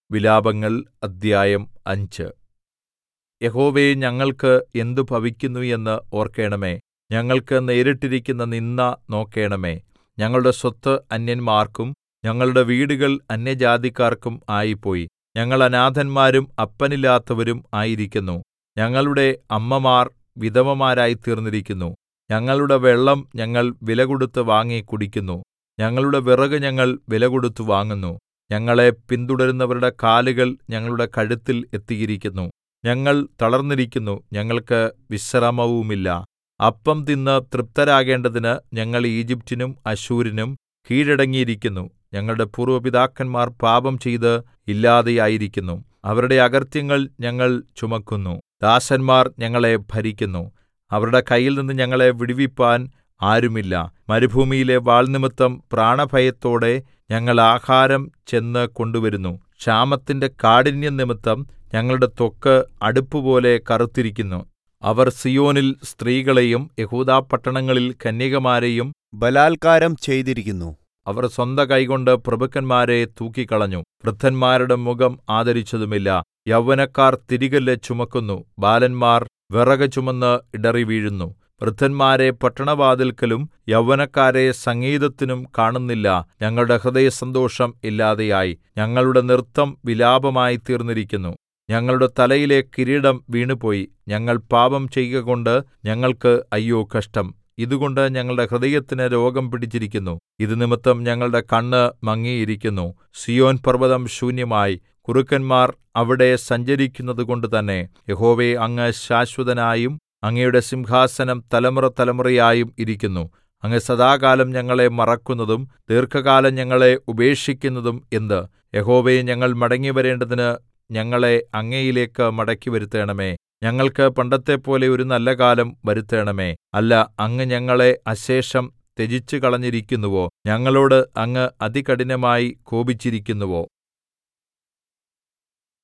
വിലാപങ്ങൾ അദ്ധ്യായം അഞ്ച് യഹോവേ ഞങ്ങൾക്ക് എന്ത് ഭവിക്കുന്നു എന്ന് ഓർക്കേണമേ ഞങ്ങൾക്ക് നേരിട്ടിരിക്കുന്ന നിന്ദ നോക്കേണമേ ഞങ്ങളുടെ സ്വത്ത് അന്യന്മാർക്കും ഞങ്ങളുടെ വീടുകൾ അന്യജാതിക്കാർക്കും ആയിപ്പോയി ഞങ്ങൾ അനാഥന്മാരും അപ്പനില്ലാത്തവരും ആയിരിക്കുന്നു ഞങ്ങളുടെ അമ്മമാർ വിധവമാരായിത്തീർന്നിരിക്കുന്നു ഞങ്ങളുടെ വെള്ളം ഞങ്ങൾ വിലകൊടുത്ത് വാങ്ങി കുടിക്കുന്നു ഞങ്ങളുടെ വിറക് ഞങ്ങൾ വിലകൊടുത്ത് വാങ്ങുന്നു ഞങ്ങളെ പിന്തുടരുന്നവരുടെ കാലുകൾ ഞങ്ങളുടെ കഴുത്തിൽ എത്തിയിരിക്കുന്നു ഞങ്ങൾ തളർന്നിരിക്കുന്നു ഞങ്ങൾക്ക് വിശ്രമവുമില്ല അപ്പം തിന്ന് തൃപ്തരാകേണ്ടതിന് ഞങ്ങൾ ഈജിപ്റ്റിനും അശ്ശൂരിനും കീഴടങ്ങിയിരിക്കുന്നു ഞങ്ങളുടെ പൂർവ്വ പിതാക്കന്മാർ പാപം ചെയ്ത് ഇല്ലാതെയായിരിക്കുന്നു അവരുടെ അകൃത്യങ്ങൾ ഞങ്ങൾ ചുമക്കുന്നു ദാസന്മാർ ഞങ്ങളെ ഭരിക്കുന്നു അവരുടെ കയ്യിൽനിന്ന് ഞങ്ങളെ വിടുവിപ്പാൻ ആരുമില്ല മരുഭൂമിയിലെ വാൾനിമിത്തം പ്രാണഭയത്തോടെ ഞങ്ങൾ ആഹാരം ചെന്ന് കൊണ്ടുവരുന്നു ക്ഷാമത്തിന്റെ കാഠിന്യം നിമിത്തം ഞങ്ങളുടെ ത്വക്ക് അടുപ്പുപോലെ കറുത്തിരിക്കുന്നു അവർ സീയോനിൽ സ്ത്രീകളെയും യെഹൂദാപട്ടണങ്ങളിൽ കന്യകമാരെയും ബലാല്ക്കാരം ചെയ്തിരിക്കുന്നു അവർ സ്വന്ത കൈകൊണ്ട് പ്രഭുക്കന്മാരെ തൂക്കിക്കളഞ്ഞു വൃദ്ധന്മാരുടെ മുഖം ആദരിച്ചതുമില്ല യൗവനക്കാർ തിരികല്ല് ചുമക്കുന്നു ബാലന്മാർ വിറക് ചുമന്ന് ഇടറിവീഴുന്നു വൃദ്ധന്മാരെ പട്ടണവാതിൽക്കലും യൗവനക്കാരെ സംഗീതത്തിനും കാണുന്നില്ല ഞങ്ങളുടെ ഹൃദയസന്തോഷം ഇല്ലാതെയായി ഞങ്ങളുടെ നൃത്തം വിലാപമായി തീർന്നിരിക്കുന്നു ഞങ്ങളുടെ തലയിലെ കിരീടം വീണുപോയി ഞങ്ങൾ പാപം ചെയ്കകൊണ്ട് ഞങ്ങൾക്ക് അയ്യോ കഷ്ടം ഇതുകൊണ്ട് ഞങ്ങളുടെ ഹൃദയത്തിന് രോഗം പിടിച്ചിരിക്കുന്നു ഇത് നിമിത്തം ഞങ്ങളുടെ കണ്ണ് മങ്ങിയിരിക്കുന്നു സിയോൻ പർവ്വതം ശൂന്യമായി കുറുക്കന്മാർ അവിടെ സഞ്ചരിക്കുന്നതുകൊണ്ട് തന്നെ യഹോവേ അങ്ങ് ശാശ്വതനായും അങ്ങയുടെ സിംഹാസനം തലമുറ തലമുറയായും ഇരിക്കുന്നു അങ്ങ് സദാകാലം ഞങ്ങളെ മറക്കുന്നതും ദീർഘകാലം ഞങ്ങളെ ഉപേക്ഷിക്കുന്നതും എന്ത് യഹോവേ ഞങ്ങൾ മടങ്ങിവരേണ്ടതിന് ഞങ്ങളെ അങ്ങയിലേക്ക് മടക്കി വരുത്തേണമേ ഞങ്ങൾക്ക് പണ്ടത്തെപ്പോലെ ഒരു നല്ല കാലം വരുത്തേണമേ അല്ല അങ്ങ് ഞങ്ങളെ അശേഷം ത്യജിച്ചു കളഞ്ഞിരിക്കുന്നുവോ ഞങ്ങളോട് അങ്ങ് അതികഠിനമായി കോപിച്ചിരിക്കുന്നുവോ